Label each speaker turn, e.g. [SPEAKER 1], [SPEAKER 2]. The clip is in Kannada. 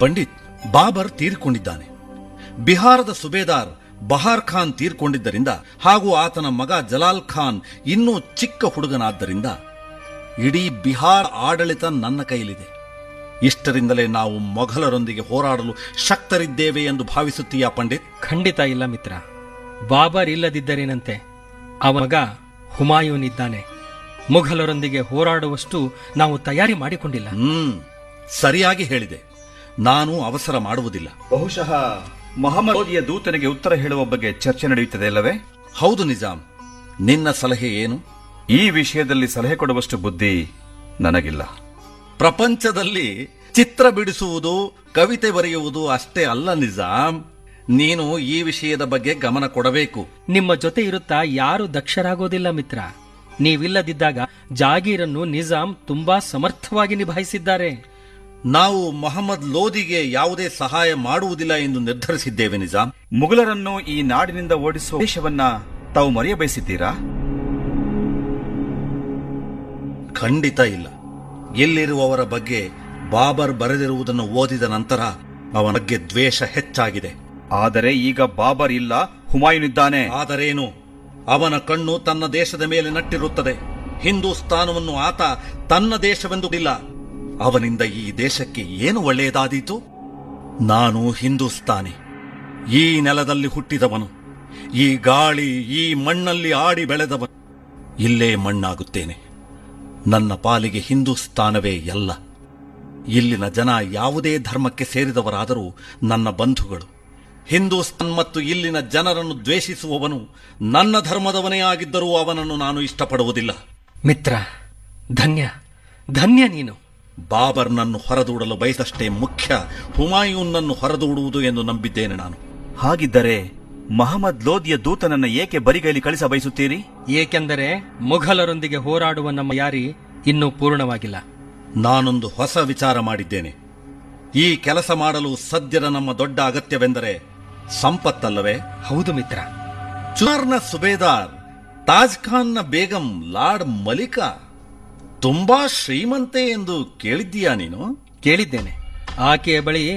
[SPEAKER 1] ಪಂಡಿತ್ ಬಾಬರ್ ತೀರ್ಕೊಂಡಿದ್ದಾನೆ ಬಿಹಾರದ ಸುಬೇದಾರ್ ಬಹಾರ್ ಖಾನ್ ತೀರ್ಕೊಂಡಿದ್ದರಿಂದ ಹಾಗೂ ಆತನ ಮಗ ಜಲಾಲ್ ಖಾನ್ ಇನ್ನೂ ಚಿಕ್ಕ ಹುಡುಗನಾದ್ದರಿಂದ ಇಡೀ ಬಿಹಾರ್ ಆಡಳಿತ ನನ್ನ ಕೈಲಿದೆ ಇಷ್ಟರಿಂದಲೇ ನಾವು ಮೊಘಲರೊಂದಿಗೆ ಹೋರಾಡಲು ಶಕ್ತರಿದ್ದೇವೆ ಎಂದು ಭಾವಿಸುತ್ತೀಯಾ ಪಂಡಿತ್
[SPEAKER 2] ಖಂಡಿತ ಇಲ್ಲ ಮಿತ್ರ ಬಾಬರ್ ಇಲ್ಲದಿದ್ದರೇನಂತೆ ಅವನ ಮಗ ಹುಮಾಯೂನ್ ಇದ್ದಾನೆ ಮುಘಲರೊಂದಿಗೆ ಹೋರಾಡುವಷ್ಟು ನಾವು ತಯಾರಿ ಮಾಡಿಕೊಂಡಿಲ್ಲ
[SPEAKER 1] ಹ್ಮ್ ಸರಿಯಾಗಿ ಹೇಳಿದೆ ನಾನು ಅವಸರ ಮಾಡುವುದಿಲ್ಲ
[SPEAKER 3] ಬಹುಶಃ ಮೊಹಮ್ಮದ್ ಮೋದಿಯ ದೂತನಿಗೆ ಉತ್ತರ ಹೇಳುವ ಬಗ್ಗೆ ಚರ್ಚೆ ನಡೆಯುತ್ತದೆ ಅಲ್ಲವೇ
[SPEAKER 1] ಹೌದು ನಿಜಾಂ ನಿನ್ನ ಸಲಹೆ ಏನು
[SPEAKER 3] ಈ ವಿಷಯದಲ್ಲಿ ಸಲಹೆ ಕೊಡುವಷ್ಟು ಬುದ್ಧಿ ನನಗಿಲ್ಲ
[SPEAKER 1] ಪ್ರಪಂಚದಲ್ಲಿ ಚಿತ್ರ ಬಿಡಿಸುವುದು ಕವಿತೆ ಬರೆಯುವುದು ಅಷ್ಟೇ ಅಲ್ಲ ನಿಜಾಂ ನೀನು ಈ ವಿಷಯದ ಬಗ್ಗೆ ಗಮನ ಕೊಡಬೇಕು
[SPEAKER 2] ನಿಮ್ಮ ಜೊತೆ ಇರುತ್ತಾ ಯಾರು ದಕ್ಷರಾಗೋದಿಲ್ಲ ಮಿತ್ರ ನೀವಿಲ್ಲದಿದ್ದಾಗ ಜಾಗೀರನ್ನು ನಿಜಾಂ ತುಂಬಾ ಸಮರ್ಥವಾಗಿ ನಿಭಾಯಿಸಿದ್ದಾರೆ
[SPEAKER 1] ನಾವು ಮೊಹಮ್ಮದ್ ಲೋದಿಗೆ ಯಾವುದೇ ಸಹಾಯ ಮಾಡುವುದಿಲ್ಲ ಎಂದು ನಿರ್ಧರಿಸಿದ್ದೇವೆ ನಿಜಾಂ
[SPEAKER 3] ಮುಘಲರನ್ನು ಈ ನಾಡಿನಿಂದ ಓಡಿಸುವ ಉದ್ದೇಶವನ್ನ ತಾವು ಮರೆಯ ಬಯಸಿದ್ದೀರಾ
[SPEAKER 1] ಖಂಡಿತ ಇಲ್ಲ ಇಲ್ಲಿರುವವರ ಬಗ್ಗೆ ಬಾಬರ್ ಬರೆದಿರುವುದನ್ನು ಓದಿದ ನಂತರ ಅವನ ಬಗ್ಗೆ ದ್ವೇಷ ಹೆಚ್ಚಾಗಿದೆ
[SPEAKER 3] ಆದರೆ ಈಗ ಬಾಬರ್ ಇಲ್ಲ ಹುಮಾಯೂನ್ ಇದ್ದಾನೆ
[SPEAKER 1] ಆದರೇನು ಅವನ ಕಣ್ಣು ತನ್ನ ದೇಶದ ಮೇಲೆ ನಟ್ಟಿರುತ್ತದೆ ಹಿಂದೂಸ್ತಾನವನ್ನು ಆತ ತನ್ನ ದೇಶವೆಂದು ಇಲ್ಲ ಅವನಿಂದ ಈ ದೇಶಕ್ಕೆ ಏನು ಒಳ್ಳೆಯದಾದೀತು ನಾನು ಹಿಂದೂಸ್ತಾನಿ ಈ ನೆಲದಲ್ಲಿ ಹುಟ್ಟಿದವನು ಈ ಗಾಳಿ ಈ ಮಣ್ಣಲ್ಲಿ ಆಡಿ ಬೆಳೆದವನು ಇಲ್ಲೇ ಮಣ್ಣಾಗುತ್ತೇನೆ ನನ್ನ ಪಾಲಿಗೆ ಹಿಂದೂಸ್ತಾನವೇ ಎಲ್ಲ ಇಲ್ಲಿನ ಜನ ಯಾವುದೇ ಧರ್ಮಕ್ಕೆ ಸೇರಿದವರಾದರೂ ನನ್ನ ಬಂಧುಗಳು ಹಿಂದೂಸ್ತಾನ್ ಮತ್ತು ಇಲ್ಲಿನ ಜನರನ್ನು ದ್ವೇಷಿಸುವವನು ನನ್ನ ಧರ್ಮದವನೇ ಆಗಿದ್ದರೂ ಅವನನ್ನು ನಾನು ಇಷ್ಟಪಡುವುದಿಲ್ಲ
[SPEAKER 2] ಮಿತ್ರ ಧನ್ಯ ಧನ್ಯ ನೀನು
[SPEAKER 1] ಬಾಬರ್ನನ್ನು ಹೊರದೂಡಲು ಬಯಸಷ್ಟೇ ಮುಖ್ಯ ಹುಮಾಯೂನ್ನನ್ನು ಹೊರದೂಡುವುದು ಎಂದು ನಂಬಿದ್ದೇನೆ ನಾನು
[SPEAKER 3] ಹಾಗಿದ್ದರೆ ಮಹಮ್ಮದ್ ಲೋದಿಯ ದೂತನನ್ನ ಏಕೆ ಬರಿಗೈಲಿ ಕಳಿಸ ಬಯಸುತ್ತೀರಿ
[SPEAKER 2] ಏಕೆಂದರೆ ಮುಘಲರೊಂದಿಗೆ ಹೋರಾಡುವ ನಮ್ಮ ಯಾರಿ ಇನ್ನೂ ಪೂರ್ಣವಾಗಿಲ್ಲ
[SPEAKER 1] ನಾನೊಂದು ಹೊಸ ವಿಚಾರ ಮಾಡಿದ್ದೇನೆ ಈ ಕೆಲಸ ಮಾಡಲು ಸದ್ಯದ ನಮ್ಮ ದೊಡ್ಡ ಅಗತ್ಯವೆಂದರೆ ಸಂಪತ್ತಲ್ಲವೇ
[SPEAKER 2] ಹೌದು ಮಿತ್ರ
[SPEAKER 1] ಚುನಾರ್ನ ಸುಬೇದಾರ್ ತಾಜ್ ಖಾನ್ನ ಬೇಗಂ ಲಾರ್ಡ್ ಮಲಿಕಾ ತುಂಬಾ ಶ್ರೀಮಂತೆ ಎಂದು ಕೇಳಿದ್ದೀಯಾ ನೀನು
[SPEAKER 2] ಕೇಳಿದ್ದೇನೆ ಆಕೆಯ ಬಳಿ